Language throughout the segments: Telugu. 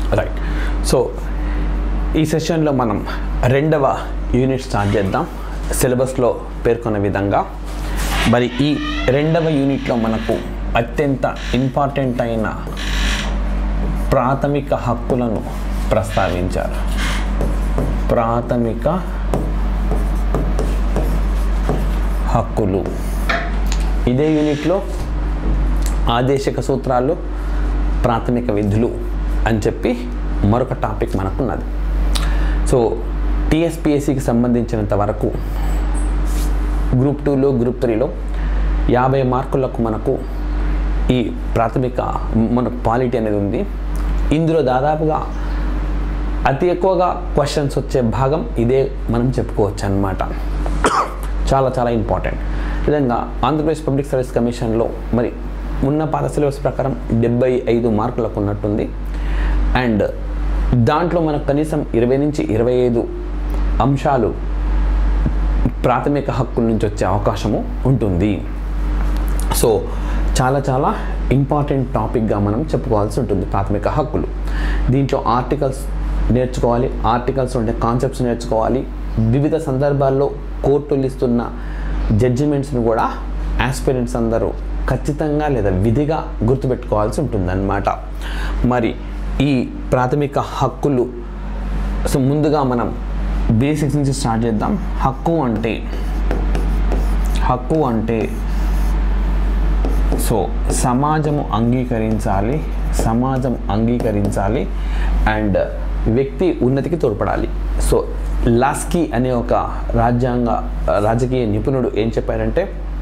రైట్ సో ఈ సెషన్లో మనం రెండవ యూనిట్ స్టార్ట్ చేద్దాం సిలబస్లో పేర్కొన్న విధంగా మరి ఈ రెండవ యూనిట్లో మనకు అత్యంత ఇంపార్టెంట్ అయిన ప్రాథమిక హక్కులను ప్రస్తావించారు ప్రాథమిక హక్కులు ఇదే యూనిట్లో ఆదేశిక సూత్రాలు ప్రాథమిక విధులు అని చెప్పి మరొక టాపిక్ మనకున్నది సో టీఎస్పిఎస్సికి సంబంధించినంత వరకు గ్రూప్ టూలో గ్రూప్ త్రీలో యాభై మార్కులకు మనకు ఈ ప్రాథమిక మన పాలిటీ అనేది ఉంది ఇందులో దాదాపుగా అతి ఎక్కువగా క్వశ్చన్స్ వచ్చే భాగం ఇదే మనం చెప్పుకోవచ్చు అన్నమాట చాలా చాలా ఇంపార్టెంట్ విధంగా ఆంధ్రప్రదేశ్ పబ్లిక్ సర్వీస్ కమిషన్లో మరి ఉన్న పాత సిలబస్ ప్రకారం డెబ్బై ఐదు మార్కులకు ఉన్నట్టుంది అండ్ దాంట్లో మనకు కనీసం ఇరవై నుంచి ఇరవై ఐదు అంశాలు ప్రాథమిక హక్కుల నుంచి వచ్చే అవకాశము ఉంటుంది సో చాలా చాలా ఇంపార్టెంట్ టాపిక్గా మనం చెప్పుకోవాల్సి ఉంటుంది ప్రాథమిక హక్కులు దీంట్లో ఆర్టికల్స్ నేర్చుకోవాలి ఆర్టికల్స్ ఉండే కాన్సెప్ట్స్ నేర్చుకోవాలి వివిధ సందర్భాల్లో కోర్టులు ఇస్తున్న జడ్జిమెంట్స్ని కూడా ఆస్పిరెంట్స్ అందరూ ఖచ్చితంగా లేదా విధిగా గుర్తుపెట్టుకోవాల్సి ఉంటుందన్నమాట మరి ఈ ప్రాథమిక హక్కులు సో ముందుగా మనం బేసిక్స్ నుంచి స్టార్ట్ చేద్దాం హక్కు అంటే హక్కు అంటే సో సమాజము అంగీకరించాలి సమాజం అంగీకరించాలి అండ్ వ్యక్తి ఉన్నతికి తోడ్పడాలి సో లాస్కీ అనే ఒక రాజ్యాంగ రాజకీయ నిపుణుడు ఏం చెప్పారంటే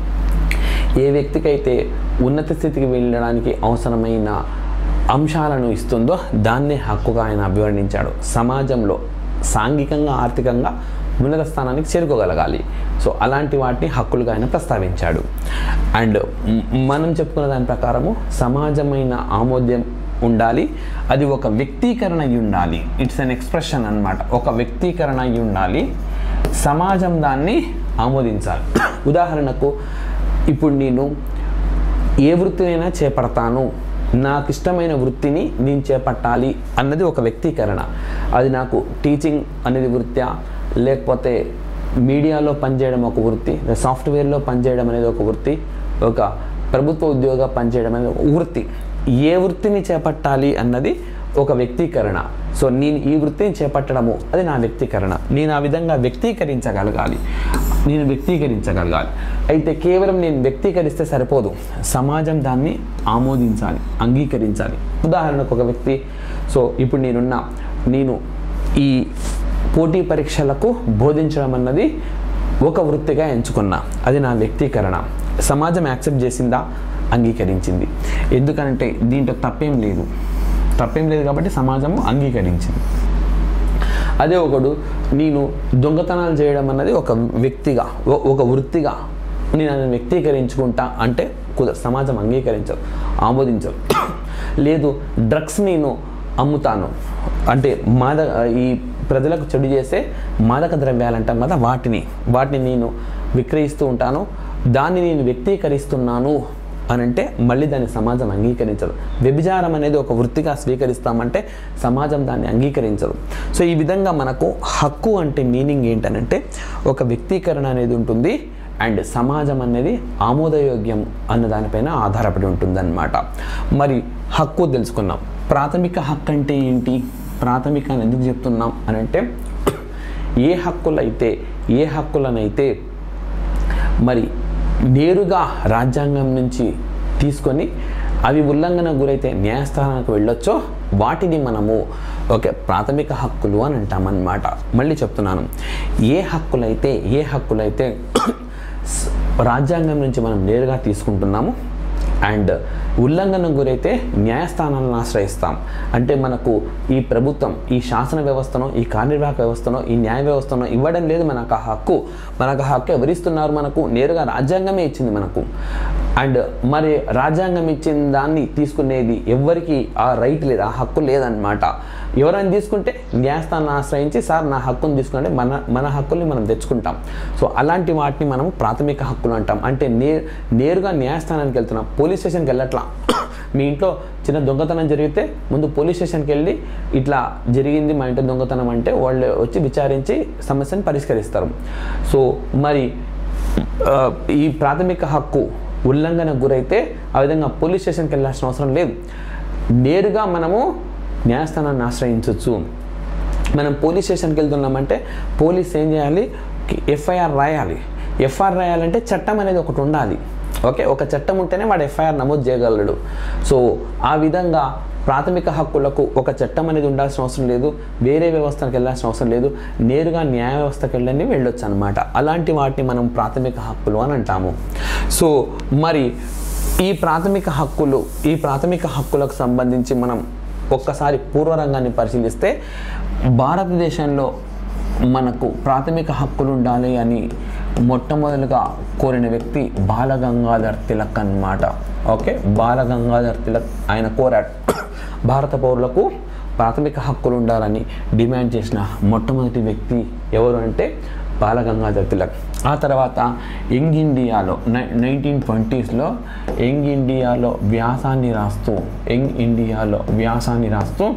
ఏ వ్యక్తికైతే ఉన్నత స్థితికి వెళ్ళడానికి అవసరమైన అంశాలను ఇస్తుందో దాన్నే హక్కుగా ఆయన అభివర్ణించాడు సమాజంలో సాంఘికంగా ఆర్థికంగా ఉన్నత స్థానానికి చేరుకోగలగాలి సో అలాంటి వాటిని హక్కులుగా ఆయన ప్రస్తావించాడు అండ్ మనం చెప్పుకున్న దాని ప్రకారము సమాజమైన ఆమోద్యం ఉండాలి అది ఒక వ్యక్తీకరణ అయి ఉండాలి ఇట్స్ అన్ ఎక్స్ప్రెషన్ అన్నమాట ఒక వ్యక్తీకరణ అయి ఉండాలి సమాజం దాన్ని ఆమోదించాలి ఉదాహరణకు ఇప్పుడు నేను ఏ వృత్తినైనా చేపడతాను నాకు ఇష్టమైన వృత్తిని నేను చేపట్టాలి అన్నది ఒక వ్యక్తీకరణ అది నాకు టీచింగ్ అనేది వృత్యా లేకపోతే మీడియాలో పనిచేయడం ఒక వృత్తి సాఫ్ట్వేర్లో పనిచేయడం అనేది ఒక వృత్తి ఒక ప్రభుత్వ ఉద్యోగ పనిచేయడం అనేది ఒక వృత్తి ఏ వృత్తిని చేపట్టాలి అన్నది ఒక వ్యక్తీకరణ సో నేను ఈ వృత్తిని చేపట్టడము అది నా వ్యక్తీకరణ నేను ఆ విధంగా వ్యక్తీకరించగలగాలి నేను వ్యక్తీకరించగలగాలి అయితే కేవలం నేను వ్యక్తీకరిస్తే సరిపోదు సమాజం దాన్ని ఆమోదించాలి అంగీకరించాలి ఉదాహరణకు ఒక వ్యక్తి సో ఇప్పుడు నేనున్న నేను ఈ పోటీ పరీక్షలకు బోధించడం అన్నది ఒక వృత్తిగా ఎంచుకున్నా అది నా వ్యక్తీకరణ సమాజం యాక్సెప్ట్ చేసిందా అంగీకరించింది ఎందుకంటే దీంట్లో తప్పేం లేదు తప్పేం లేదు కాబట్టి సమాజము అంగీకరించింది అదే ఒకడు నేను దొంగతనాలు చేయడం అన్నది ఒక వ్యక్తిగా ఒ- ఒక వృత్తిగా నేను అది వ్యక్తీకరించుకుంటా అంటే కుదర సమాజం అంగీకరించదు ఆమోదించదు లేదు డ్రగ్స్ నేను అమ్ముతాను అంటే మాద ఈ ప్రజలకు చెడు చేసే మాదక ద్రవ్యాలు అంటాం కదా వాటిని వాటిని నేను విక్రయిస్తూ ఉంటాను దాన్ని నేను వ్యక్తీకరిస్తున్నాను అని అంటే మళ్ళీ దాన్ని సమాజం అంగీకరించదు వ్యభిచారం అనేది ఒక వృత్తిగా స్వీకరిస్తామంటే సమాజం దాన్ని అంగీకరించదు సో ఈ విధంగా మనకు హక్కు అంటే మీనింగ్ ఏంటనంటే ఒక వ్యక్తీకరణ అనేది ఉంటుంది అండ్ సమాజం అనేది ఆమోదయోగ్యం అన్న దానిపైన ఆధారపడి ఉంటుందన్నమాట మరి హక్కు తెలుసుకున్నాం ప్రాథమిక హక్కు అంటే ఏంటి ప్రాథమిక అని ఎందుకు చెప్తున్నాం అని అంటే ఏ హక్కులైతే ఏ హక్కులనైతే మరి నేరుగా రాజ్యాంగం నుంచి తీసుకొని అవి ఉల్లంఘన గురైతే న్యాయస్థానానికి వెళ్ళొచ్చో వాటిని మనము ఓకే ప్రాథమిక హక్కులు అని అంటామన్నమాట మళ్ళీ చెప్తున్నాను ఏ హక్కులైతే ఏ హక్కులైతే స- రాజ్యాంగం నుంచి మనం నేరుగా తీసుకుంటున్నాము అండ్ ఉల్లంఘన గురైతే న్యాయస్థానాలను ఆశ్రయిస్తాం అంటే మనకు ఈ ప్రభుత్వం ఈ శాసన వ్యవస్థనో ఈ కార్యనిర్వాహక వ్యవస్థనో ఈ న్యాయ వ్యవస్థనో ఇవ్వడం లేదు మనకు ఆ హక్కు మనకు ఆ హక్కు ఎవరిస్తున్నారు మనకు నేరుగా రాజ్యాంగమే ఇచ్చింది మనకు అండ్ మరి రాజ్యాంగం ఇచ్చిన దాన్ని తీసుకునేది ఎవరికి ఆ రైట్ లేదు ఆ హక్కు లేదనమాట ఎవరైనా తీసుకుంటే న్యాయస్థానాన్ని ఆశ్రయించి సార్ నా హక్కును తీసుకుంటే మన మన హక్కుల్ని మనం తెచ్చుకుంటాం సో అలాంటి వాటిని మనం ప్రాథమిక హక్కులు అంటాం అంటే నే నేరుగా న్యాయస్థానానికి వెళ్తున్నాం పోలీస్ స్టేషన్కి వెళ్ళట్లా మీ ఇంట్లో చిన్న దొంగతనం జరిగితే ముందు పోలీస్ స్టేషన్కి వెళ్ళి ఇట్లా జరిగింది మా ఇంట్లో దొంగతనం అంటే వాళ్ళు వచ్చి విచారించి సమస్యను పరిష్కరిస్తారు సో మరి ఆ, ఈ ప్రాథమిక హక్కు ఉల్లంఘన గురైతే ఆ విధంగా పోలీస్ స్టేషన్కి వెళ్ళాల్సిన అవసరం లేదు నేరుగా మనము న్యాయస్థానాన్ని ఆశ్రయించవచ్చు మనం పోలీస్ స్టేషన్కి వెళ్తున్నామంటే పోలీస్ ఏం చేయాలి ఎఫ్ఐఆర్ రాయాలి ఎఫ్ఐఆర్ రాయాలంటే చట్టం అనేది ఒకటి ఉండాలి ఓకే ఒక చట్టం ఉంటేనే వాడు ఎఫ్ఐఆర్ నమోదు చేయగలడు సో ఆ విధంగా ప్రాథమిక హక్కులకు ఒక చట్టం అనేది ఉండాల్సిన అవసరం లేదు వేరే వ్యవస్థకి వెళ్ళాల్సిన అవసరం లేదు నేరుగా న్యాయ వ్యవస్థకి వెళ్ళని వెళ్ళొచ్చు అనమాట అలాంటి వాటిని మనం ప్రాథమిక హక్కులు అని అంటాము సో మరి ఈ ప్రాథమిక హక్కులు ఈ ప్రాథమిక హక్కులకు సంబంధించి మనం ఒక్కసారి పూర్వరంగాన్ని పరిశీలిస్తే భారతదేశంలో మనకు ప్రాథమిక హక్కులు ఉండాలి అని మొట్టమొదలుగా కోరిన వ్యక్తి బాలగంగాధర్ తిలక్ అన్నమాట ఓకే బాలగంగాధర్ తిలక్ ఆయన కోరాడు భారత పౌరులకు ప్రాథమిక హక్కులు ఉండాలని డిమాండ్ చేసిన మొట్టమొదటి వ్యక్తి ఎవరు అంటే బాలగంగాధర్ తిలక్ ఆ తర్వాత యంగ్ ఇండియాలో నై నైన్టీన్ ట్వంటీస్లో యంగ్ ఇండియాలో వ్యాసాన్ని రాస్తూ యంగ్ ఇండియాలో వ్యాసాన్ని రాస్తూ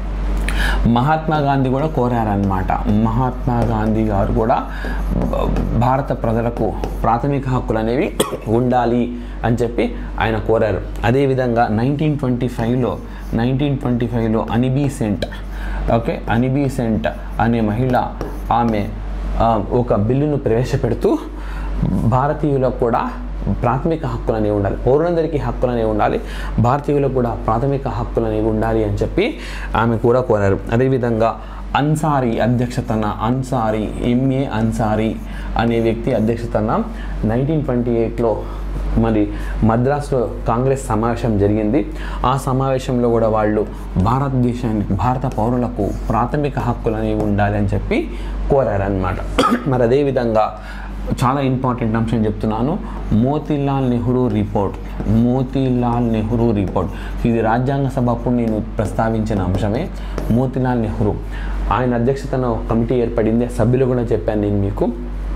మహాత్మా గాంధీ కూడా కోరారనమాట మహాత్మా గాంధీ గారు కూడా భ- భారత ప్రజలకు ప్రాథమిక హక్కులు అనేవి ఉండాలి అని చెప్పి ఆయన కోరారు అదేవిధంగా నైన్టీన్ ట్వంటీ ఫైవ్లో నైన్టీన్ ట్వంటీ ఫైవ్లో Annie Besant okay Annie Besant అనే మహిళ ఆమె ఆ, ఒక బిల్లును ప్రవేశపెడుతూ భారతీయులకు కూడా ప్రాథమిక హక్కులు అనేవి ఉండాలి పౌరులందరికీ హక్కులు అనేవి ఉండాలి భారతీయులకు కూడా ప్రాథమిక హక్కులు అనేవి ఉండాలి అని చెప్పి ఆమె కూడా కోరారు అదేవిధంగా అన్సారీ అధ్యక్షతన అన్సారీ ఎంఏ అన్సారీ అనే వ్యక్తి అధ్యక్షతన నైన్టీన్ ట్వంటీ ఎయిట్లో మరి మద్రాసులో కాంగ్రెస్ సమావేశం జరిగింది ఆ సమావేశంలో కూడా వాళ్ళు భారతదేశానికి భారత పౌరులకు ప్రాథమిక హక్కులు అనేవి ఉండాలి అని చెప్పి కోరారనమాట మరి అదేవిధంగా చాలా ఇంపార్టెంట్ అంశం చెప్తున్నాను మోతీలాల్ నెహ్రూ రిపోర్ట్ మోతీలాల్ నెహ్రూ రిపోర్ట్ ఇది రాజ్యాంగ సభ అప్పుడు నేను ప్రస్తావించిన అంశమే మోతీలాల్ నెహ్రూ ఆయన అధ్యక్షతన ఒక కమిటీ ఏర్పడింది సభ్యులు కూడా చెప్పాను నేను మీకు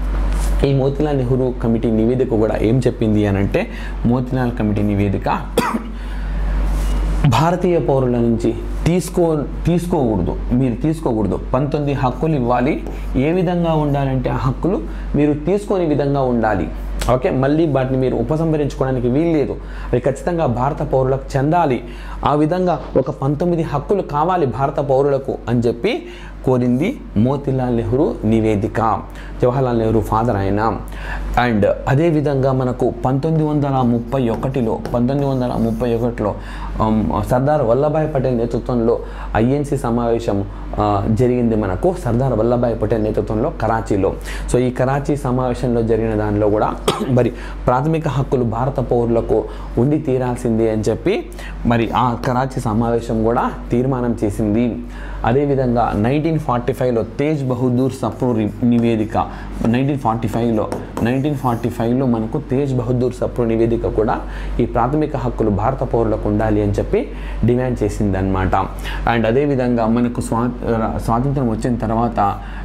ఈ మోతీలాల్ నెహ్రూ కమిటీ నివేదిక కూడా ఏం చెప్పింది అని అంటే మోతీలాల్ కమిటీ నివేదిక భారతీయ పౌరుల నుంచి తీసుకో తీసుకోకూడదు మీరు తీసుకోకూడదు పంతొమ్మిది హక్కులు ఇవ్వాలి ఏ విధంగా ఉండాలంటే ఆ హక్కులు మీరు తీసుకొని విధంగా ఉండాలి ఓకే మళ్ళీ వాటిని మీరు ఉపసంహరించుకోవడానికి వీల్లేదు అవి ఖచ్చితంగా భారత పౌరులకు చెందాలి ఆ విధంగా ఒక పంతొమ్మిది హక్కులు కావాలి భారత పౌరులకు అని చెప్పి కోరింది మోతీలాల్ నెహ్రూ నివేదిక జవహర్లాల్ నెహ్రూ ఫాదర్ ఆయన అండ్ అదేవిధంగా మనకు పంతొమ్మిది వందల ముప్పై ఒకటిలో పంతొమ్మిది వందల ముప్పై ఒకటిలో ఆమ్, సర్దార్ వల్లభాయ్ పటేల్ నేతృత్వంలో ఐఎన్సి సమావేశం ఆ, జరిగింది మనకు సర్దార్ వల్లభాయ్ పటేల్ నేతృత్వంలో కరాచీలో సో ఈ కరాచీ సమావేశంలో జరిగిన దానిలో కూడా మరి ప్రాథమిక హక్కులు భారత పౌరులకు ఉండి తీరాల్సిందే అని చెప్పి మరి ఆ కరాచీ సమావేశం కూడా తీర్మానం చేసింది అదేవిధంగా నైన్టీన్ ఫార్టీ ఫైవ్లో తేజ్ బహదూర్ సప్రూ రి- నివేదిక నైన్టీన్ ఫార్టీ ఫైవ్లో నైన్టీన్ ఫార్టీ ఫైవ్లో మనకు తేజ్ బహదూర్ సప్రూ నివేదిక కూడా ఈ ప్రాథమిక హక్కులు భారత పౌరులకు ఉండాలి అని చెప్పి డిమాండ్ చేసింది అనమాట అండ్ అదేవిధంగా మనకు స్వా స్వాతంత్రం వచ్చిన తర్వాత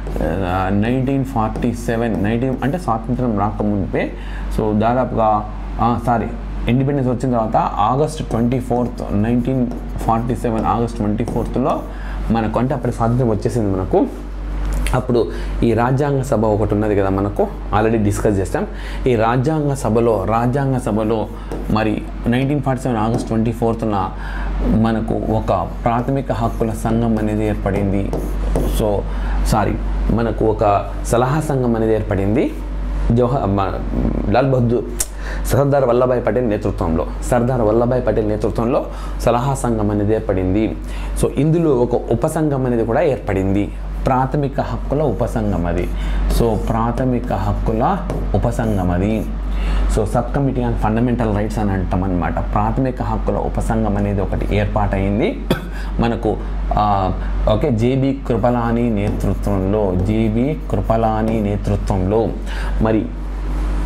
నైన్టీన్ ఫార్టీ సెవెన్ నైన్టీన్ అంటే స్వాతంత్రం రాకముందే సో దాదాపుగా సారీ ఇండిపెండెన్స్ వచ్చిన తర్వాత August twenty fourth nineteen forty seven August twenty ఫోర్త్లో మనకు అంటే అప్పటి స్వాతంత్రం వచ్చేసింది మనకు అప్పుడు ఈ రాజ్యాంగ సభ ఒకటి ఉన్నది కదా మనకు ఆల్రెడీ డిస్కస్ చేస్తాం ఈ రాజ్యాంగ సభలో రాజ్యాంగ సభలో మరి nineteen forty seven August twenty ఫోర్త్న మనకు ఒక ప్రాథమిక హక్కుల సంఘం అనేది ఏర్పడింది సో సారీ మనకు ఒక సలహా సంఘం అనేది ఏర్పడింది జవహర్ మ- లాల్ బహదూర్ సర్దార్ వల్లభాయ్ పటేల్ నేతృత్వంలో సర్దార్ వల్లభాయ్ పటేల్ నేతృత్వంలో సలహా సంఘం అనేది ఏర్పడింది సో ఇందులో ఒక ఉపసంఘం అనేది కూడా ఏర్పడింది ప్రాథమిక హక్కుల ఉపసంఘం అది సో ప్రాథమిక హక్కుల ఉపసంఘం అది so sub committee on fundamental rights అని అంటాం అనమాట ప్రాథమిక హక్కుల ఉపసంఘం అనేది ఒకటి ఏర్పాటైంది మనకు ఆ, ఓకే జేబి కృపలాని నేతృత్వంలో జేబి కృపలాని నేతృత్వంలో మరి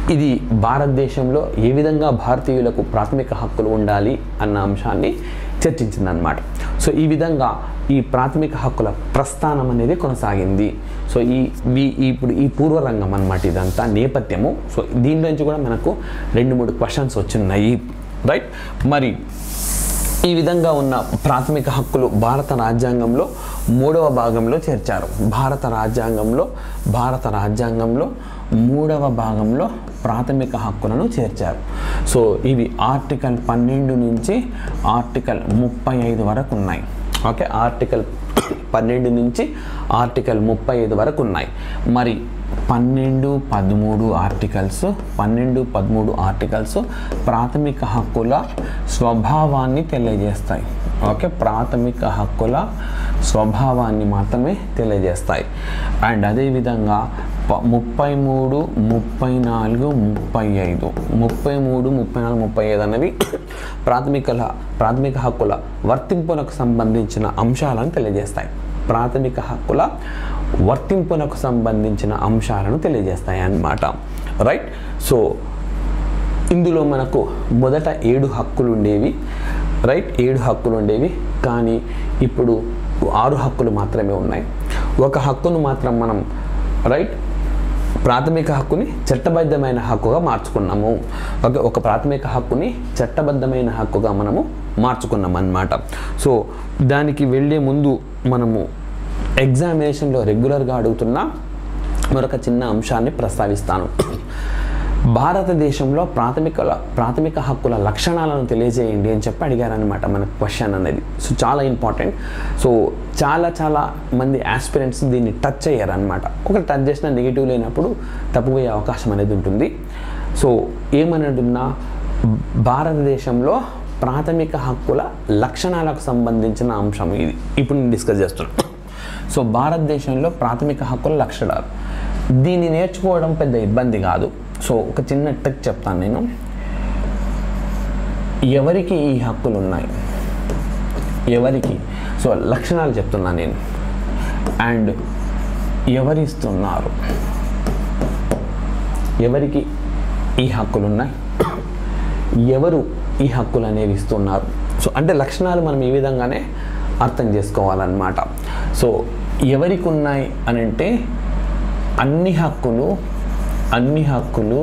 ఇది భారతదేశంలో ఏ విధంగా భారతీయులకు ప్రాథమిక హక్కులు ఉండాలి అన్న అంశాన్ని చర్చించిందనమాట సో ఈ విధంగా ఈ ప్రాథమిక హక్కుల ప్రస్థానం అనేది కొనసాగింది సో ఈ ఈ- ఇప్పుడు ఈ పూర్వరంగం అన్నమాట ఇదంతా నేపథ్యము సో దీని నుంచి కూడా మనకు రెండు మూడు క్వశ్చన్స్ వచ్చినాయి రైట్ మరి ఈ విధంగా ఉన్న ప్రాథమిక హక్కులు భారత రాజ్యాంగంలో మూడవ భాగంలో చేర్చారు భారత రాజ్యాంగంలో భారత రాజ్యాంగంలో మూడవ భాగంలో ప్రాథమిక హక్కులను చేర్చారు సో ఇవి ఆర్టికల్ పన్నెండు నుంచి ఆర్టికల్ ముప్పై ఐదు వరకు ఉన్నాయి ఓకే ఆర్టికల్ పన్నెండు నుంచి ఆర్టికల్ ముప్పై ఐదు వరకు ఉన్నాయి మరి పన్నెండు పదమూడు ఆర్టికల్స్ పన్నెండు పదమూడు ఆర్టికల్స్ ప్రాథమిక హక్కుల స్వభావాన్ని తెలియజేస్తాయి ఓకే ప్రాథమిక హక్కుల స్వభావాన్ని మాత్రమే తెలియజేస్తాయి అండ్ అదేవిధంగా ప- ముప్పై మూడు ముప్పై నాలుగు ముప్పై ఐదు ముప్పై మూడు ముప్పై నాలుగు ముప్పై ఐదు అనేవి ప్రాథమిక ప్రాథమిక హక్కుల వర్తింపునకు సంబంధించిన అంశాలను తెలియజేస్తాయి ప్రాథమిక హక్కుల వర్తింపునకు సంబంధించిన అంశాలను తెలియజేస్తాయి అన్నమాట రైట్ సో ఇందులో మనకు మొదట ఏడు హక్కులు ఉండేవి రైట్ ఏడు హక్కులు ఉండేవి కానీ ఇప్పుడు ఆరు హక్కులు మాత్రమే ఉన్నాయి ఒక హక్కును మాత్రం మనం రైట్ ప్రాథమిక హక్కుని చట్టబద్ధమైన హక్కుగా మార్చుకున్నాము ఓకే ఒక ప్రాథమిక హక్కుని చట్టబద్ధమైన హక్కుగా మనము మార్చుకున్నాం అన్నమాట సో దానికి వెళ్ళే ముందు మనము ఎగ్జామినేషన్లో రెగ్యులర్గా అడుగుతున్న మరొక చిన్న అంశాన్ని ప్రస్తావిస్తాను భారతదేశంలో ప్రాథమిక ప్రాథమిక హక్కుల లక్షణాలను తెలియజేయండి అని చెప్పి అడిగారనమాట మన క్వశ్చన్ అనేది సో చాలా ఇంపార్టెంట్ సో చాలా చాలా మంది ఆస్పిరెంట్స్ దీన్ని టచ్ అయ్యారనమాట ఒక టచ్ చేసిన నెగిటివ్ లేనప్పుడు తప్పుపోయే అవకాశం అనేది ఉంటుంది సో ఏమనడున్నా భారతదేశంలో ప్రాథమిక హక్కుల లక్షణాలకు సంబంధించిన అంశం ఇది ఇప్పుడు నేను డిస్కస్ చేస్తున్నాను సో భారతదేశంలో ప్రాథమిక హక్కుల లక్షణాలు దీన్ని నేర్చుకోవడం పెద్ద ఇబ్బంది కాదు సో ఒక చిన్న ట్రిక్ చెప్తాను నేను ఎవరికి ఈ హక్కులు ఉన్నాయి ఎవరికి సో లక్షణాలు చెప్తున్నా నేను అండ్ ఎవరిస్తున్నారు ఎవరికి ఈ హక్కులు ఉన్నాయి ఎవరు ఈ హక్కులు అనేవి ఇస్తున్నారు సో అంటే లక్షణాలు మనం ఈ విధంగానే అర్థం చేసుకోవాలన్నమాట సో ఎవరికి ఉన్నాయి అని అంటే అన్ని హక్కులు అన్ని హక్కులు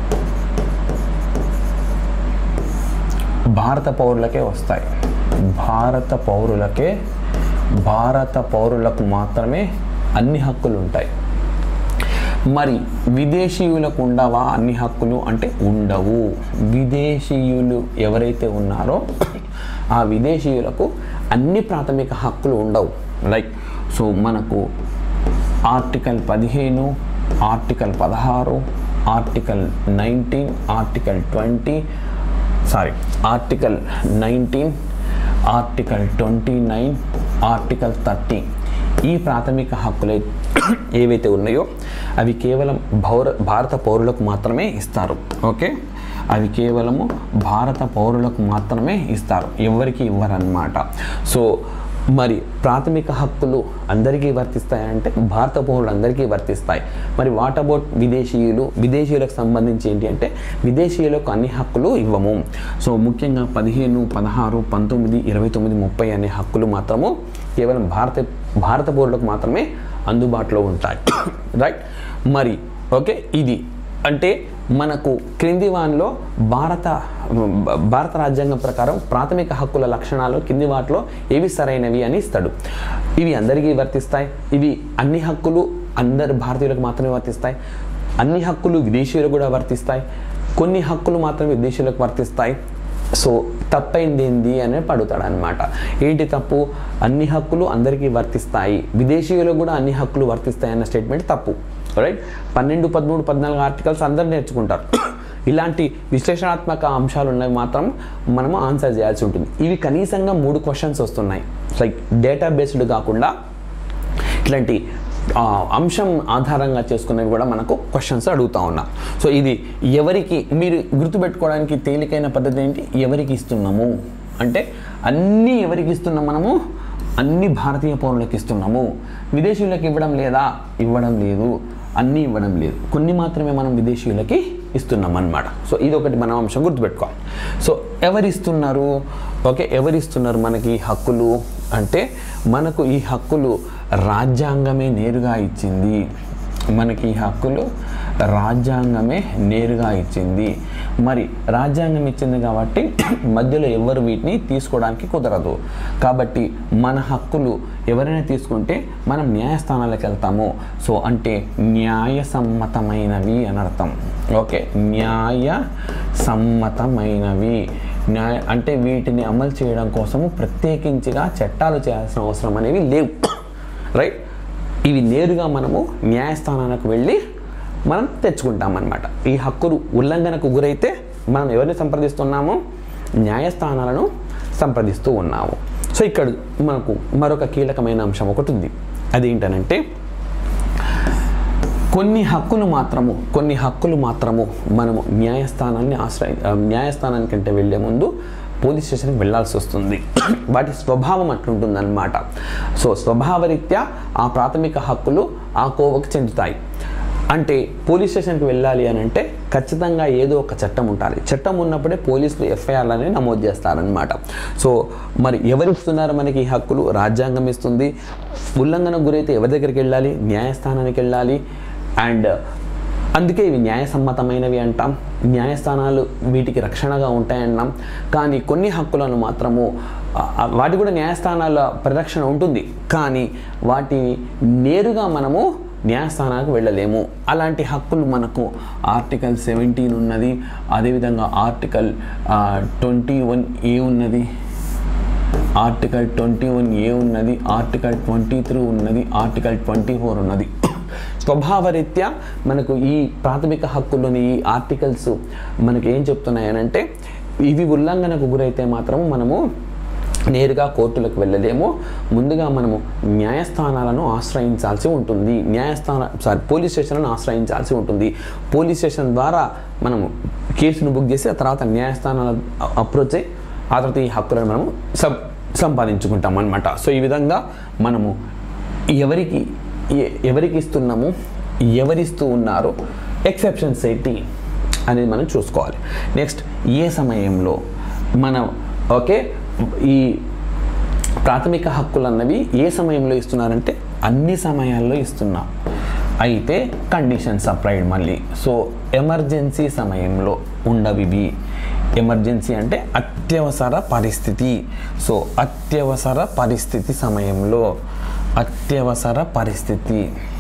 భారత పౌరులకే వస్తాయి భారత పౌరులకే భారత పౌరులకు మాత్రమే అన్ని హక్కులు ఉంటాయి మరి విదేశీయులకు ఉండవా అన్ని హక్కులు అంటే ఉండవు విదేశీయులు ఎవరైతే ఉన్నారో ఆ విదేశీయులకు అన్ని ప్రాథమిక హక్కులు ఉండవు లైక్ సో మనకు ఆర్టికల్ పదిహేను ఆర్టికల్ పదహారు article nineteen article twenty sorry article nineteen article twenty nine article thirty ఈ ప్రాథమిక హక్కులు ఏవైతే ఉన్నాయో అవి కేవలం భౌర భారత పౌరులకు మాత్రమే ఇస్తారు ఓకే అవి కేవలము భారత పౌరులకు మాత్రమే ఇస్తారు ఎవరికి ఇవ్వరన్నమాట సో మరి ప్రాథమిక హక్కులు అందరికీ వర్తిస్తాయంటే భారత పౌరులు అందరికీ వర్తిస్తాయి మరి వాట్ అబౌట్ విదేశీయులు విదేశీయులకు సంబంధించి ఏంటి అంటే విదేశీయులకు అన్ని హక్కులు ఇవ్వము సో ముఖ్యంగా పదిహేను పదహారు పంతొమ్మిది ఇరవై తొమ్మిది ముప్పై అనే హక్కులు మాత్రము కేవలం భారత భారత పౌరులకు మాత్రమే అందుబాటులో ఉంటాయి రైట్ మరి ఓకే ఇది అంటే మనకు క్రింది వానిలో భారత భారత రాజ్యాంగం ప్రకారం ప్రాథమిక హక్కుల లక్షణాలు కింది వాటిలో ఏవి సరైనవి అని ఇస్తాడు ఇవి అందరికీ వర్తిస్తాయి ఇవి అన్ని హక్కులు అందరు భారతీయులకు మాత్రమే వర్తిస్తాయి అన్ని హక్కులు విదేశీయులకు కూడా వర్తిస్తాయి కొన్ని హక్కులు మాత్రమే విదేశీయులకు వర్తిస్తాయి సో తప్పైంది ఏంది అని అడుగుతాడు అనమాట ఏంటి తప్పు అన్ని హక్కులు అందరికీ వర్తిస్తాయి విదేశీయులకు కూడా అన్ని హక్కులు వర్తిస్తాయి అన్న స్టేట్మెంట్ తప్పు రైట్ పన్నెండు పదమూడు పద్నాలుగు ఆర్టికల్స్ అందరు నేర్చుకుంటారు ఇలాంటి విశ్లేషణాత్మక అంశాలు ఉన్నవి మాత్రం మనము ఆన్సర్ చేయాల్సి ఉంటుంది ఇవి కనీసంగా మూడు క్వశ్చన్స్ వస్తున్నాయి లైక్ డేటా బేస్డ్ కాకుండా ఇట్లాంటి ఆ, అంశం ఆధారంగా చేసుకునేవి కూడా మనకు క్వశ్చన్స్ అడుగుతా ఉన్నా సో ఇది ఎవరికి మీరు గుర్తుపెట్టుకోవడానికి తేలికైన పద్ధతి ఏంటి ఎవరికి ఇస్తున్నాము అంటే అన్నీ ఎవరికి ఇస్తున్నాం మనము అన్ని భారతీయ పౌరులకు ఇస్తున్నాము విదేశీయులకు ఇవ్వడం లేదా ఇవ్వడం లేదు అన్నీ ఇవ్వడం లేదు కొన్ని మాత్రమే మనం విదేశీయులకి ఇస్తున్నాం అన్నమాట సో ఇది ఒకటి మనం అంశం గుర్తుపెట్టుకోవాలి సో ఎవరు ఇస్తున్నారు ఓకే ఎవరు ఇస్తున్నారు మనకి ఈ హక్కులు అంటే మనకు ఈ హక్కులు రాజ్యాంగమే నేరుగా ఇచ్చింది మనకి ఈ హక్కులు రాజ్యాంగమే నేరుగా ఇచ్చింది మరి రాజ్యాంగం ఇచ్చింది కాబట్టి మధ్యలో ఎవరు వీటిని తీసుకోవడానికి కుదరదు కాబట్టి మన హక్కులు ఎవరైనా తీసుకుంటే మనం న్యాయస్థానాలకు వెళ్తాము సో అంటే న్యాయసమ్మతమైనవి అని అర్థం ఓకే న్యాయ సమ్మతమైనవి న్యాయ అంటే వీటిని అమలు చేయడం కోసము ప్రత్యేకించిగా చట్టాలు చేయాల్సిన అవసరం అనేవి లేవు రైట్ ఇవి నేరుగా మనము న్యాయస్థానానికి వెళ్ళి మనం తెచ్చుకుంటామన్నమాట ఈ హక్కులు ఉల్లంఘనకు గురైతే మనం ఎవరిని సంప్రదిస్తున్నామో న్యాయస్థానాలను సంప్రదిస్తూ ఉన్నాము సో ఇక్కడ మనకు మరొక కీలకమైన అంశం ఒకటి ఉంది అదేంటనంటే కొన్ని హక్కులు మాత్రము కొన్ని హక్కులు మాత్రము మనము న్యాయస్థానాన్ని ఆశ్రయ ఆ, న్యాయస్థానానికంటే వెళ్ళే ముందు పోలీస్ స్టేషన్కి వెళ్ళాల్సి వస్తుంది వాటి స్వభావం అట్లుంటుందన్నమాట సో స్వభావరీత్యా ఆ ప్రాథమిక హక్కులు ఆ కోవకు చెందుతాయి అంటే పోలీస్ స్టేషన్కి వెళ్ళాలి అని అంటే ఖచ్చితంగా ఏదో ఒక చట్టం ఉండాలి చట్టం ఉన్నప్పుడే పోలీసులు ఎఫ్ఐఆర్లు అనేవి నమోదు చేస్తారనమాట సో మరి ఎవరు ఇస్తున్నారు మనకి ఈ హక్కులు రాజ్యాంగం ఇస్తుంది ఉల్లంఘనకు గురైతే ఎవరి దగ్గరికి వెళ్ళాలి న్యాయస్థానానికి వెళ్ళాలి అండ్ అందుకే ఇవి న్యాయసమ్మతమైనవి అంటాం న్యాయస్థానాలు వీటికి రక్షణగా ఉంటాయన్నాం కానీ కొన్ని హక్కులను మాత్రము ఆ, ఆ, వాటి కూడా న్యాయస్థానాల పరిరక్షణ ఉంటుంది కానీ వాటిని నేరుగా మనము న్యాయస్థానానికి వెళ్ళలేము అలాంటి హక్కులు మనకు ఆర్టికల్ సెవెంటీన్ ఉన్నది అదేవిధంగా ఆర్టికల్ ట్వంటీ వన్ ఏ ఉన్నది ఆర్టికల్ ట్వంటీ వన్ ఏ ఉన్నది ఆర్టికల్ ట్వంటీ త్రీ ఉన్నది ఆర్టికల్ ట్వంటీ ఫోర్ ఉన్నది స్వభావరీత్యా మనకు ఈ ప్రాథమిక హక్కుల్లోని ఈ ఆర్టికల్స్ మనకి ఏం చెప్తున్నాయనంటే ఇవి ఉల్లంఘనకు గురైతే మాత్రము మనము నేరుగా కోర్టులకు వెళ్ళలేము ముందుగా మనము న్యాయస్థానాలను ఆశ్రయించాల్సి ఉంటుంది న్యాయస్థాన సారీ పోలీస్ స్టేషన్లను ఆశ్రయించాల్సి ఉంటుంది పోలీస్ స్టేషన్ ద్వారా మనము కేసును బుక్ చేసి ఆ తర్వాత న్యాయస్థానాల అప్రోచ్ అయ్యి ఆ తర్వాత ఈ హక్కులను మనము సం సంపాదించుకుంటాం అనమాట సో ఈ విధంగా మనము ఎవరికి ఎ- ఎవరికి ఇస్తున్నాము ఎవరిస్తూ ఉన్నారు ఎక్సెప్షన్స్ ఏంటి అనేది మనం చూసుకోవాలి నెక్స్ట్ ఏ సమయంలో మనం ఓకే ఈ ప్రాథమిక హక్కులు అన్నవి ఏ సమయంలో ఇస్తున్నారంటే అన్ని సమయాల్లో ఇస్తున్నాం అయితే కండిషన్స్ అప్లైడ్ మళ్ళీ సో ఎమర్జెన్సీ సమయంలో ఉండవివి ఎమర్జెన్సీ అంటే అత్యవసర పరిస్థితి సో అత్యవసర పరిస్థితి సమయంలో అత్యవసర పరిస్థితి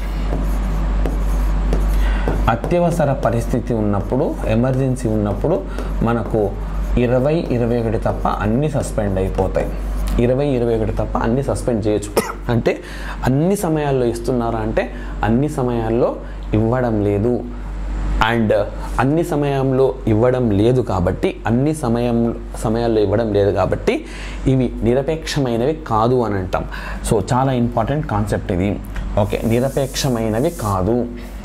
అత్యవసర పరిస్థితి ఉన్నప్పుడు ఎమర్జెన్సీ ఉన్నప్పుడు మనకు ఇరవై ఇరవై ఒకటి తప్ప అన్నీ సస్పెండ్ అయిపోతాయి ఇరవై ఇరవై ఒకటి తప్ప అన్నీ సస్పెండ్ చేయొచ్చు అంటే అన్ని సమయాల్లో ఇస్తున్నారా అంటే అన్ని సమయాల్లో ఇవ్వడం లేదు అండ్ అన్ని సమయంలో ఇవ్వడం లేదు కాబట్టి అన్ని సమయం సమయాల్లో ఇవ్వడం లేదు కాబట్టి ఇవి నిరపేక్షమైనవి కాదు అని అంటాం సో చాలా ఇంపార్టెంట్ కాన్సెప్ట్ ఇది ఓకే నిరపేక్షమైనవి కాదు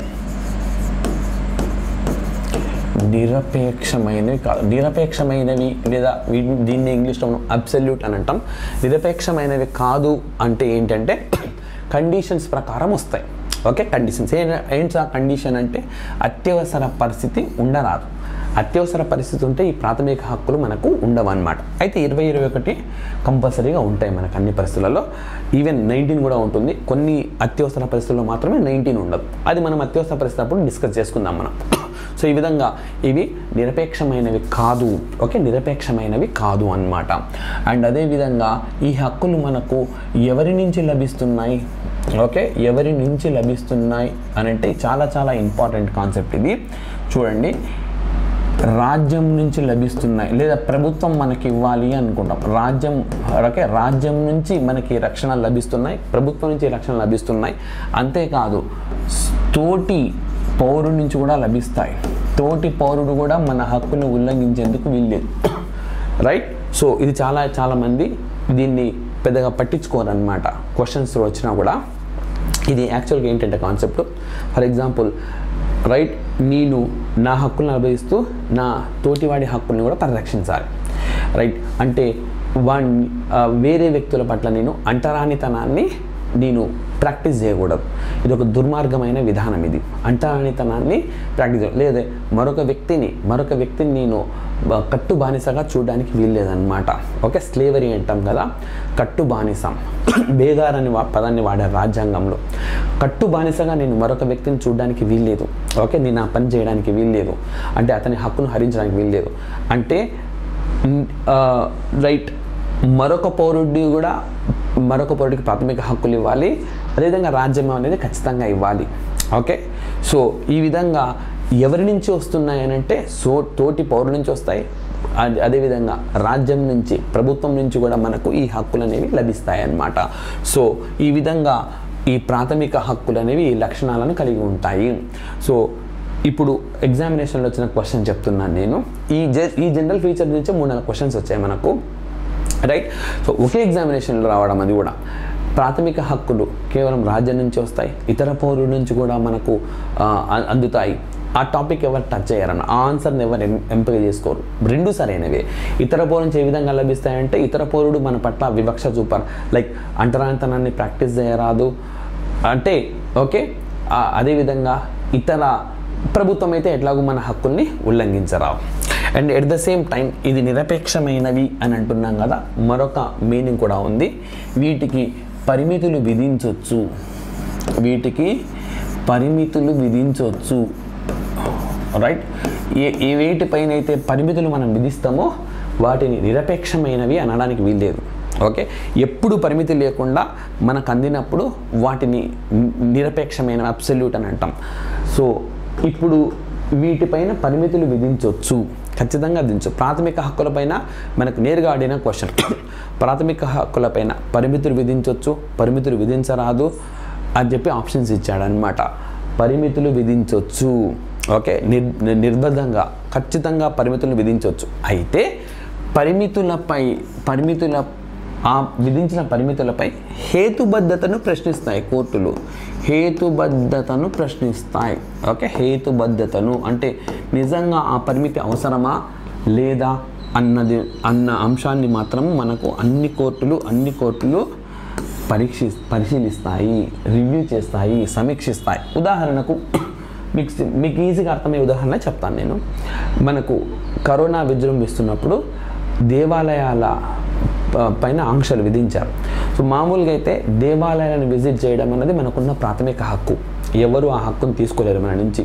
నిరపేక్షమైనవి కాదు నిరపేక్షమైనవి లేదా వీటిని దీన్ని ఇంగ్లీష్లో మనం అబ్సల్యూట్ అని అంటాం నిరపేక్షమైనవి కాదు అంటే ఏంటంటే కండిషన్స్ ప్రకారం వస్తాయి ఓకే కండిషన్స్ ఏ ఏంటి ఆ కండిషన్ అంటే అత్యవసర పరిస్థితి ఉండరాదు అత్యవసర పరిస్థితి ఉంటే ఈ ప్రాథమిక హక్కులు మనకు ఉండవు అనమాట అయితే ఇరవై ఇరవై ఒకటి కంపల్సరీగా ఉంటాయి మనకు అన్ని పరిస్థితులలో ఈవెన్ నైన్టీన్ కూడా ఉంటుంది కొన్ని అత్యవసర పరిస్థితుల్లో మాత్రమే నైన్టీన్ ఉండదు అది మనం అత్యవసర పరిస్థితి అప్పుడు డిస్కస్ చేసుకుందాం మనం సో ఈ విధంగా ఇవి నిరపేక్షమైనవి కాదు ఓకే నిరపేక్షమైనవి కాదు అన్నమాట అండ్ అదేవిధంగా ఈ హక్కులు మనకు ఎవరి నుంచి లభిస్తున్నాయి ఓకే ఎవరి నుంచి లభిస్తున్నాయి అని అంటే చాలా చాలా ఇంపార్టెంట్ కాన్సెప్ట్ ఇది చూడండి రాజ్యం నుంచి లభిస్తున్నాయి లేదా ప్రభుత్వం మనకి ఇవ్వాలి అనుకుంటాం రాజ్యం ఓకే రాజ్యం నుంచి మనకి రక్షణ లభిస్తున్నాయి ప్రభుత్వం నుంచి రక్షణ లభిస్తున్నాయి అంతేకాదు తోటి పౌరుడి నుంచి కూడా లభిస్తాయి తోటి పౌరుడు కూడా మన హక్కును ఉల్లంఘించేందుకు వీల్లేదు రైట్ సో ఇది చాలా చాలా మంది దీన్ని పెద్దగా పట్టించుకోరనమాట క్వశ్చన్స్ వచ్చినా కూడా ఇది యాక్చువల్గా ఏంటంటే కాన్సెప్ట్ ఫర్ ఎగ్జాంపుల్ రైట్ నేను నా హక్కులను అనుభవిస్తూ నా తోటివాడి హక్కుల్ని కూడా పరిరక్షించాలి రైట్ అంటే వాడిని ఆ, వేరే వ్యక్తుల పట్ల నేను అంటరానితనాన్ని నేను ప్రాక్టీస్ చేయకూడదు ఇది ఒక దుర్మార్గమైన విధానం ఇది అంటరానితనాన్ని ప్రాక్టీస్ చేయ- లేదా మరొక వ్యక్తిని మరొక వ్యక్తిని నేను బ- కట్టు బానిసగా చూడడానికి వీల్లేదన్నమాట ఓకే స్లేవరీ అంటాం కదా కట్టు బానిసం బేగార్ అని వా- పదాన్ని వాడారు రాజ్యాంగంలో కట్టు బానిసగా నేను మరొక వ్యక్తిని చూడడానికి వీల్లేదు ఓకే నేను ఆ పని చేయడానికి వీల్లేదు అంటే అతని హక్కును హరించడానికి వీల్లేదు అంటే రైట్ మరొక పౌరుడి కూడా మరొక పౌరుడికి ప్రాథమిక హక్కులు ఇవ్వాలి అదేవిధంగా రాజ్యం అనేది ఖచ్చితంగా ఇవ్వాలి ఓకే సో ఈ విధంగా ఎవరి నుంచి వస్తున్నాయి అని అంటే సో తోటి పౌరుల నుంచి వస్తాయి అదే- అదేవిధంగా రాజ్యం నుంచి ప్రభుత్వం నుంచి కూడా మనకు ఈ హక్కులు అనేవి లభిస్తాయి అన్నమాట సో ఈ విధంగా ఈ ప్రాథమిక హక్కులు అనేవి ఈ లక్షణాలను కలిగి ఉంటాయి సో ఇప్పుడు ఎగ్జామినేషన్లో వచ్చిన క్వశ్చన్ చెప్తున్నాను నేను ఈ జ ఈ జనరల్ ఫీచర్ నుంచి మూడు నాలుగు క్వశ్చన్స్ వచ్చాయి మనకు రైట్ సో ఒకే ఎగ్జామినేషన్లో రావడం అది కూడా ప్రాథమిక హక్కులు కేవలం రాజ్యం నుంచి వస్తాయి ఇతర పౌరుల నుంచి కూడా మనకు ఆ, అ- అందుతాయి ఆ టాపిక్ ఎవరు టచ్ చేయరన్న ఆ ఆన్సర్ని ఎవరు ఎం- ఎంపిక చేసుకోరు రెండు సరైనవే ఇతర పౌరుల నుంచి ఏ విధంగా లభిస్తాయంటే ఇతర పౌరుడు మన పట్ల వివక్ష చూపరు లైక్ అంటరానితనాన్ని ప్రాక్టీస్ చేయరాదు అంటే ఓకే ఆ, అదేవిధంగా ఇతర ప్రభుత్వం అయితే ఎట్లాగో మన హక్కుల్ని ఉల్లంఘించరావు and at the same time ఇది నిరపేక్షమైనవి అని అంటున్నాం కదా మరొక మీనింగ్ కూడా ఉంది వీటికి పరిమితులు విధించవచ్చు వీటికి పరిమితులు విధించవచ్చు రైట్ ఏ ఏ వేటిపైన అయితే పరిమితులు మనం విధిస్తామో వాటిని నిరపేక్షమైనవి అనడానికి వీల్లేదు ఓకే ఎప్పుడు పరిమితి లేకుండా మనకు అందినప్పుడు వాటిని ని- నిరపేక్షమైన అబ్సల్యూట్ అని అంటాం సో ఇప్పుడు వీటిపైన పరిమితులు విధించవచ్చు ఖచ్చితంగా విధించు ప్రాథమిక హక్కులపైన మనకు నేరుగా ఆడిన క్వశ్చన్ ప్రాథమిక హక్కులపైన పరిమితులు విధించవచ్చు పరిమితులు విధించరాదు అని చెప్పి ఆప్షన్స్ ఇచ్చాడనమాట పరిమితులు విధించవచ్చు ఓకే నిర్ నిర్బద్ధంగా ఖచ్చితంగా పరిమితులను విధించవచ్చు అయితే పరిమితులపై పరిమితుల ఆ విధించిన పరిమితులపై హేతుబద్ధతను ప్రశ్నిస్తాయి కోర్టులు హేతుబద్ధతను ప్రశ్నిస్తాయి ఓకే హేతుబద్ధతను అంటే నిజంగా ఆ పరిమితి అవసరమా లేదా అన్నది అన్న అంశాన్ని మాత్రం మనకు అన్ని కోర్టులు అన్ని కోర్టులు పరీక్షి పరిశీలిస్తాయి రివ్యూ చేస్తాయి సమీక్షిస్తాయి ఉదాహరణకు మీకు సి- మీకు ఈజీగా అర్థమయ్యే ఉదాహరణ చెప్తాను నేను మనకు కరోనా విజృంభిస్తున్నప్పుడు దేవాలయాల ప- పైన ఆంక్షలు విధించారు సో మామూలుగా అయితే దేవాలయాలను విజిట్ చేయడం అనేది మనకున్న ప్రాథమిక హక్కు ఎవరు ఆ హక్కును తీసుకోలేరు మన నుంచి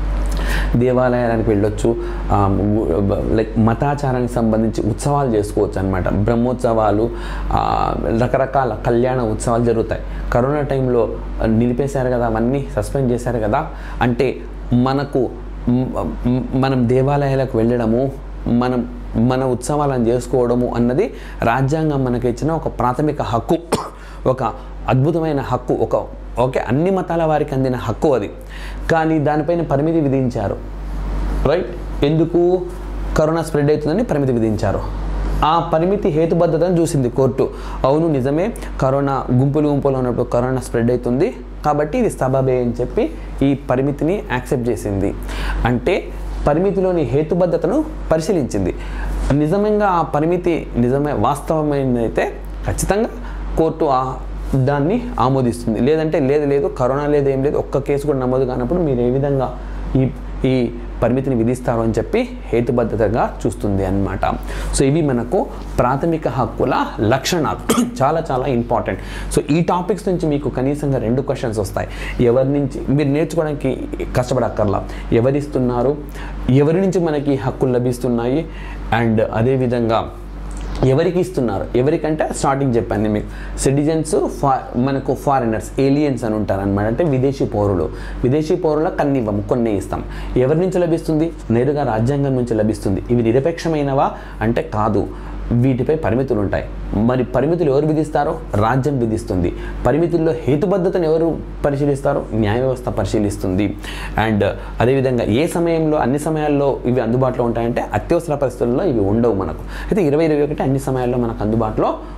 దేవాలయాలకు వెళ్ళొచ్చు ఆ, గు- బ- లైక్ మతాచారానికి సంబంధించి ఉత్సవాలు చేసుకోవచ్చు అనమాట బ్రహ్మోత్సవాలు ఆ, రకరకాల కళ్యాణ ఉత్సవాలు జరుగుతాయి కరోనా టైంలో నిలిపేశారు కదా అవన్నీ సస్పెండ్ చేశారు కదా అంటే మనకు మ్, మ్, మనం దేవాలయాలకు వెళ్ళడము మనం మన ఉత్సవాలను చేసుకోవడము అన్నది రాజ్యాంగం మనకి ఇచ్చిన ఒక ప్రాథమిక హక్కు ఒక అద్భుతమైన హక్కు ఒక ఓకే అన్ని మతాల వారికి అందిన హక్కు అది కానీ దానిపైన పరిమితి విధించారు రైట్ ఎందుకు కరోనా స్ప్రెడ్ అవుతుందని పరిమితి విధించారు ఆ పరిమితి హేతుబద్ధతను చూసింది కోర్టు అవును నిజమే కరోనా గుంపులు గుంపులు ఉన్నప్పుడు కరోనా స్ప్రెడ్ అవుతుంది కాబట్టి ఇది సబబే అని చెప్పి ఈ పరిమితిని యాక్సెప్ట్ చేసింది అంటే పరిమితిలోని హేతుబద్ధతను పరిశీలించింది నిజంగా ఆ పరిమితి నిజమే వాస్తవమైనదైతే ఖచ్చితంగా కోర్టు ఆ దాన్ని ఆమోదిస్తుంది లేదంటే లేదు లేదు కరోనా లేదు ఏం లేదు ఒక్క కేసు కూడా నమోదు కానప్పుడు మీరు ఏ విధంగా ఈ ఈ పరిమితిని విధిస్తారు అని చెప్పి హేతుబద్ధతగా చూస్తుంది అన్నమాట సో ఇవి మనకు ప్రాథమిక హక్కుల లక్షణాలు చాలా చాలా ఇంపార్టెంట్ సో ఈ టాపిక్స్ నుంచి మీకు కనీసంగా రెండు క్వశ్చన్స్ వస్తాయి ఎవరి నుంచి మీరు నేర్చుకోవడానికి కష్టపడక్కర్లా ఎవరిస్తున్నారు ఎవరి నుంచి మనకి హక్కులు లభిస్తున్నాయి అండ్ అదేవిధంగా ఎవరికి ఇస్తున్నారు ఎవరికంటే స్టార్టింగ్ చెప్పాను నేను మీకు సిటిజన్స్ ఫా మనకు ఫారినర్స్ ఏలియన్స్ అని ఉంటారు అనమాట అంటే విదేశీ పౌరులు విదేశీ పౌరులకు అన్ని ఇవ్వము కొన్ని ఇస్తాం ఎవరి నుంచి లభిస్తుంది నేరుగా రాజ్యాంగం నుంచి లభిస్తుంది ఇవి నిరపేక్షమైనవా అంటే కాదు వీటిపై పరిమితులు ఉంటాయి మరి పరిమితులు ఎవరు విధిస్తారో రాజ్యం విధిస్తుంది పరిమితుల్లో హేతుబద్ధతను ఎవరు పరిశీలిస్తారో న్యాయ వ్యవస్థ పరిశీలిస్తుంది అండ్ అదేవిధంగా ఏ సమయంలో అన్ని సమయాల్లో ఇవి అందుబాటులో ఉంటాయంటే అత్యవసర పరిస్థితుల్లో ఇవి ఉండవు మనకు అయితే ఇరవై ఇరవై ఒకటి అన్ని సమయాల్లో మనకు అందుబాటులో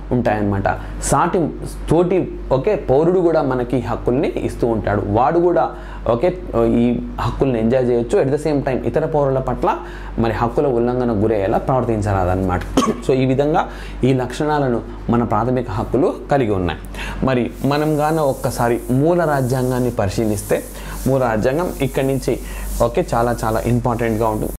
ఉంటాయన్నమాట సాటి తోటి ఓకే పౌరుడు కూడా మనకి హక్కుల్ని ఇస్తూ ఉంటాడు వాడు కూడా ఓకే ఈ హక్కుల్ని ఎంజాయ్ చేయొచ్చు ఎట్ ద సేమ్ టైం ఇతర పౌరుల పట్ల మరి హక్కుల ఉల్లంఘన గురయ్యేలా ప్రవర్తించరాదన్నమాట సో ఈ విధంగా ఈ లక్షణాలను మన ప్రాథమిక హక్కులు కలిగి ఉన్నాయి మరి మనం గాన ఒక్కసారి మూల రాజ్యాంగాన్ని పరిశీలిస్తే మూల రాజ్యాంగం ఇక్కడి నుంచి ఓకే చాలా చాలా ఇంపార్టెంట్గా ఉంటుంది